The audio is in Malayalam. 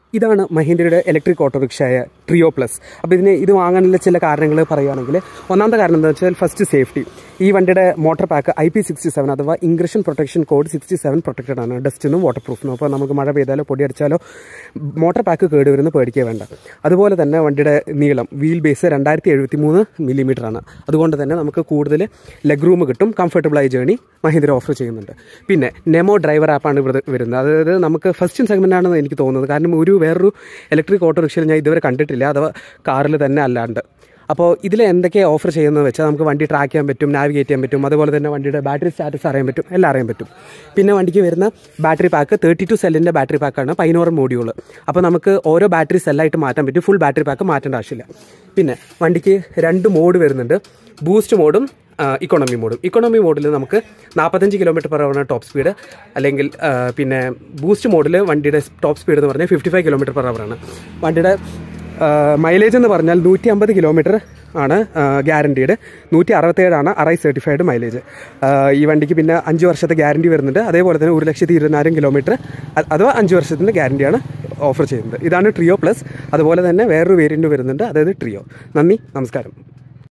ഇതാണ് മഹീന്ദ്രയുടെ ഇലക്ട്രിക് ഓട്ടോറിക്ഷയായ ട്രിയോ പ്ലസ് അപ്പോൾ ഇതിന് ഇത് വാങ്ങാനുള്ള ചില കാരണങ്ങൾ പറയുകയാണെങ്കിൽ ഒന്നാമത്തെ കാരണം എന്താ വെച്ചാൽ ഫസ്റ്റ് സേഫ്റ്റി ഈ വണ്ടിയുടെ motor pack I P sixty seven അഥവാ ingression protection code sixty seven protected ആണ് ഡസ്റ്റിനും വാട്ടർ പ്രൂഫിനും അപ്പോൾ നമുക്ക് മഴ പെയ്താലോ പൊടി അടിച്ചാലോ മോട്ടോർ പാക്ക് കേടുവരുന്ന പേടിക്കുക വേണ്ട അതുപോലെ തന്നെ വണ്ടിയുടെ നീളം വീൽ ബേസ് രണ്ടായിരത്തി എഴുപത്തി മൂന്ന് മില്ലിമീറ്റർ ആണ് അതുകൊണ്ട് തന്നെ നമുക്ക് കൂടുതൽ ലെഗ് റൂം കിട്ടും കംഫർട്ടബിളായ ജേണി മഹീന്ദ്ര ഓഫർ ചെയ്യുന്നുണ്ട് പിന്നെ നെമോ ഡ്രൈവർ ആപ്പാണ് ഇവിടെ വരുന്നത് അതായത് നമുക്ക് ഫസ്റ്റ് സെഗ്മെൻ്റ് ആണെന്ന് എനിക്ക് തോന്നുന്നത് കാരണം ഒരു വേറൊരു ഇലക്ട്രിക് ഓട്ടോറിക്ഷയിൽ ഞാൻ ഇതുവരെ കണ്ടിട്ടില്ല അഥവാ കാറിൽ തന്നെ അല്ലാണ്ട് അപ്പോൾ ഇതിൽ എന്തൊക്കെ ഓഫർ ചെയ്യുന്നത് വെച്ചാൽ നമുക്ക് വണ്ടി ട്രാക്ക് ചെയ്യാൻ പറ്റും നാവിഗേറ്റ് ചെയ്യാൻ പറ്റും അതുപോലെ തന്നെ വണ്ടിയുടെ ബാറ്ററി സ്റ്റാറ്റസ് അറിയാൻ പറ്റും എല്ലാം അറിയാൻ പറ്റും പിന്നെ വണ്ടിക്ക് വരുന്ന ബാറ്ററി പാക്ക് തേർട്ടി ടു സെല്ലിൻ്റെ ബാറ്ററി പാക്കാണ് പൈനോർ മോഡ്യൂൾ അപ്പോൾ നമുക്ക് ഓരോ ബാറ്ററി സെല്ലായിട്ട് മാറ്റാൻ പറ്റും ഫുൾ ബാറ്ററി പാക്ക് മാറ്റേണ്ട ആവശ്യമില്ല പിന്നെ വണ്ടിക്ക് രണ്ട് മോഡ് വരുന്നുണ്ട് ബൂസ്റ്റ് മോഡും ഇക്കോണമി മോഡും ഇക്കോണമി മോഡിൽ നമുക്ക് നാൽപ്പത്തഞ്ച് കിലോമീറ്റർ പെർ ആണ് ടോപ്പ് സ്പീഡ് അല്ലെങ്കിൽ ആ, പിന്നെ ബൂസ്റ്റ് മോഡിൽ വണ്ടിയുടെ ടോപ്പ് സ്പീഡ് എന്ന് പറഞ്ഞാൽ ഫിഫ്റ്റി ഫൈവ് കിലോമീറ്റർ പെർ ആണ് വണ്ടിയുടെ മൈലേജ് എന്ന് പറഞ്ഞാൽ നൂറ്റി അമ്പത് കിലോമീറ്റർ ആണ് ഗ്യാരണ്ടീഡ് നൂറ്റി അറുപത്തേഴാണ് അറൈ സർട്ടിഫൈഡ് മൈലേജ് ഈ വണ്ടിക്ക് പിന്നെ അഞ്ച് വർഷത്തെ ഗ്യാരണ്ടി വരുന്നുണ്ട് അതേപോലെ തന്നെ ഒരു ലക്ഷത്തി ഇരുപതിനായിരം കിലോമീറ്റർ അഥവാ അഞ്ച് വർഷത്തിൻ്റെ ഗ്യാരണ്ടിയാണ് ഓഫർ ചെയ്യുന്നത് ഇതാണ് ട്രിയോ പ്ലസ് അതുപോലെ തന്നെ വേറൊരു വേരിയൻറ്റ് വരുന്നുണ്ട് അതായത് ട്രിയോ നന്ദി നമസ്കാരം